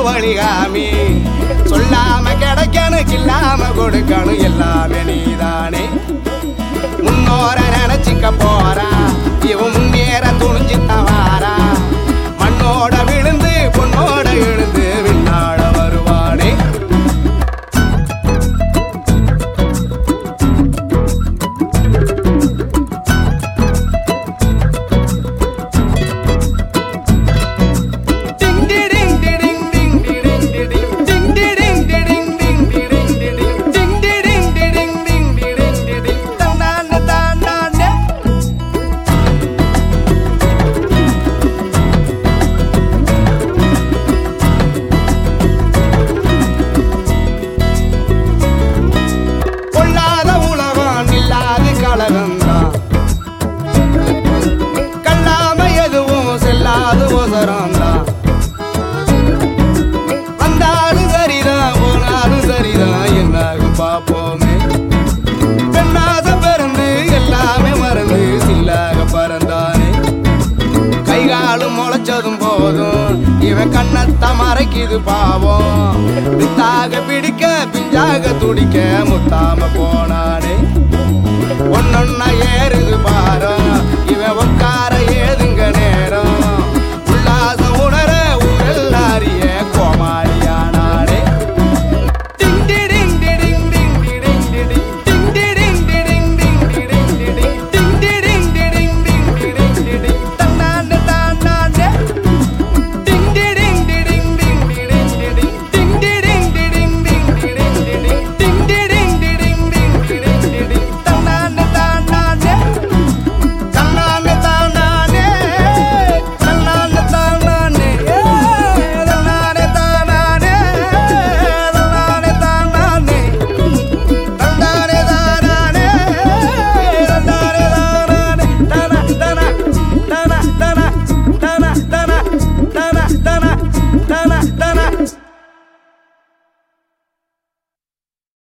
வழிகாமி சொல்லாம கிடைக்கணும் கில்லாம கொடுக்கணும் எல்லாமே நீதானே முன்னோர நினைச்சுக்க போறா இவன் முன்னேற துணிஞ்சு தவாரா மண்ணோட விழுந்து பொண்ணோட எழுந்து விண்ணாட வருவானே டிங் டிடிங் டிடிங் டிங் டிடிங் டிடிங் டிங் டிடிங் டிடிங் டிங் டிடிங் டிடிங் டிங் டிடிங் டிடிங் டிங் டிடிங் டிடிங் தன்னான தானானே பொல்லாத உலகம் இல்லாத கலகம்தான் கல்லாம எதுவும் செல்லாத உசரம்தான் வந்தாலும் சரிதான் போனாலும் சரிதான் என்னாகும் பார்ப்போமே பெண்ணாத பிறந்து எல்லாமே மறந்து சில்லாக பறந்தானே கைகாலும் முளைச்சதும் போதும் இவன் கண்ணத்தை மறைக்குது பாவம் வித்தாக பிடிக்க பிஞ்சாக துடிக்க முத்தாம போனானே ஒன்னொன்னா ஏறுது பாரு